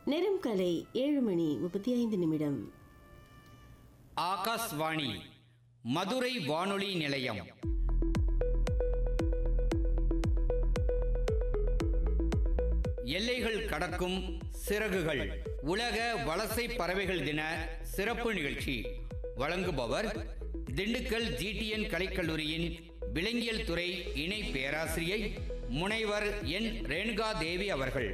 நேரம் காலை ஏழு மணி முப்பத்தி ஐந்து நிமிடம் ஆகாஷ்வாணி மதுரை வானொலி நிலையம் எல்லைகள் கடக்கும் சிறகுகள் உலக வலசை பறவைகள் தின சிறப்பு நிகழ்ச்சி வழங்குபவர் திண்டுக்கல் ஜிடிஎன் கலைக்கல்லூரியின் விலங்கியல் துறை இணை பேராசிரியை முனைவர் என் ரேணுகா தேவி அவர்கள்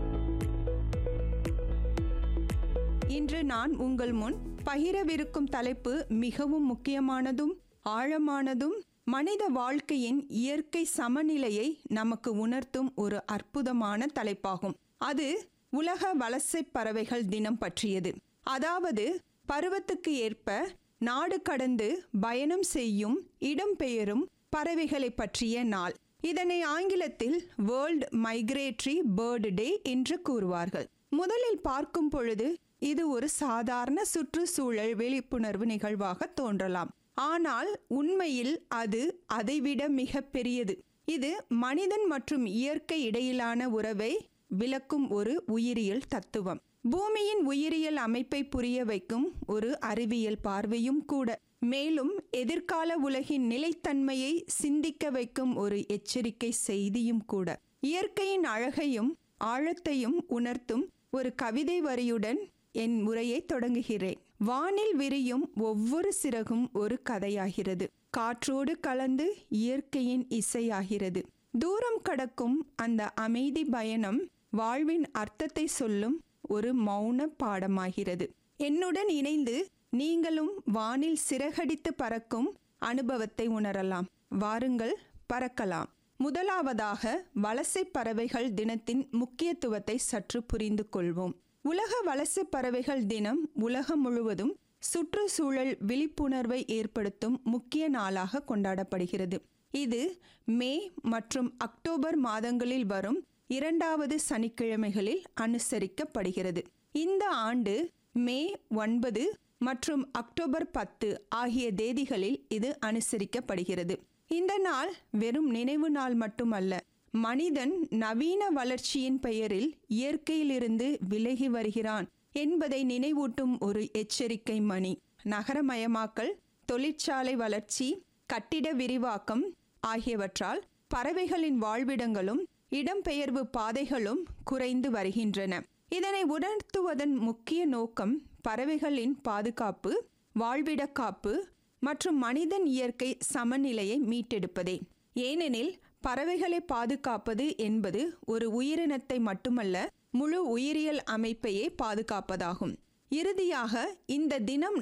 இன்று நான் உங்கள் முன் பகிரவிருக்கும் தலைப்பு மிகவும் முக்கியமானதும் ஆழமானதும் மனித வாழ்க்கையின் இயற்கை சமநிலையை நமக்கு உணர்த்தும் ஒரு அற்புதமான தலைப்பாகும் அது உலக வலசை பறவைகள் தினம் பற்றியது அதாவது பருவத்துக்கு ஏற்ப நாடு கடந்து பயணம் செய்யும் இடம்பெயரும் பறவைகளை பற்றிய நாள் இதனை ஆங்கிலத்தில் வேர்ல்ட் மைக்ரேட்டரி பேர்டு டே என்று கூறுவார்கள் முதலில் பார்க்கும் பொழுது இது ஒரு சாதாரண சுற்றுச்சூழல் விழிப்புணர்வு நிகழ்வாக தோன்றலாம் ஆனால் உண்மையில் அது அதைவிட மிக பெரியது இது மனிதன் மற்றும் இயற்கை இடையிலான உறவை விளக்கும் ஒரு உயிரியல் தத்துவம் பூமியின் உயிரியல் அமைப்பை புரிய வைக்கும் ஒரு அறிவியல் பார்வையும் கூட மேலும் எதிர்கால உலகின் நிலைத்தன்மையை சிந்திக்க வைக்கும் ஒரு எச்சரிக்கை செய்தியும் கூட இயற்கையின் அழகையும் ஆழத்தையும் உணர்த்தும் ஒரு கவிதை வரியுடன் என் உரையை தொடங்குகிறேன் வானில் விரியும் ஒவ்வொரு சிறகும் ஒரு கதையாகிறது காற்றோடு கலந்து இயற்கையின் இசையாகிறது தூரம் கடக்கும் அந்த அமைதி பயணம் வாழ்வின் அர்த்தத்தை சொல்லும் ஒரு மௌன பாடமாகிறது என்னுடன் இணைந்து நீங்களும் வானில் சிறகடித்து பறக்கும் அனுபவத்தை உணரலாம் வாருங்கள் பறக்கலாம் முதலாவதாக வலசை பறவைகள் தினத்தின் முக்கியத்துவத்தை சற்று புரிந்து கொள்வோம் உலக வலசை பறவைகள் தினம் உலகம் முழுவதும் சுற்றுச்சூழல் விழிப்புணர்வை ஏற்படுத்தும் முக்கிய நாளாக கொண்டாடப்படுகிறது இது மே மற்றும் அக்டோபர் மாதங்களில் வரும் இரண்டாவது சனிக்கிழமைகளில் அனுசரிக்கப்படுகிறது இந்த ஆண்டு மே ஒன்பது மற்றும் அக்டோபர் பத்து ஆகிய தேதிகளில் இது அனுசரிக்கப்படுகிறது இந்த நாள் வெறும் நினைவு நாள் மட்டுமல்ல மனிதன் நவீன வளர்ச்சியின் பெயரில் இயற்கையிலிருந்து விலகி வருகிறான் என்பதை நினைவூட்டும் ஒரு எச்சரிக்கை மணி நகரமயமாக்கல் தொழிற்சாலை வளர்ச்சி கட்டிட விரிவாக்கம் ஆகியவற்றால் பறவைகளின் வாழ்விடங்களும் இடம்பெயர்வு பாதைகளும் குறைந்து வருகின்றன இதனை உணர்த்துவதன் முக்கிய நோக்கம் பறவைகளின் பாதுகாப்பு வாழ்விட காப்பு மற்றும் மனிதன் இயற்கை சமநிலையை மீட்டெடுப்பதே ஏனெனில் பறவைகளை பாதுகாப்பது என்பது ஒரு உயிரினத்தை மட்டுமல்ல முழு உயிரியல் அமைப்பையே பாதுகாப்பதாகும் இறுதியாக இந்த தினம்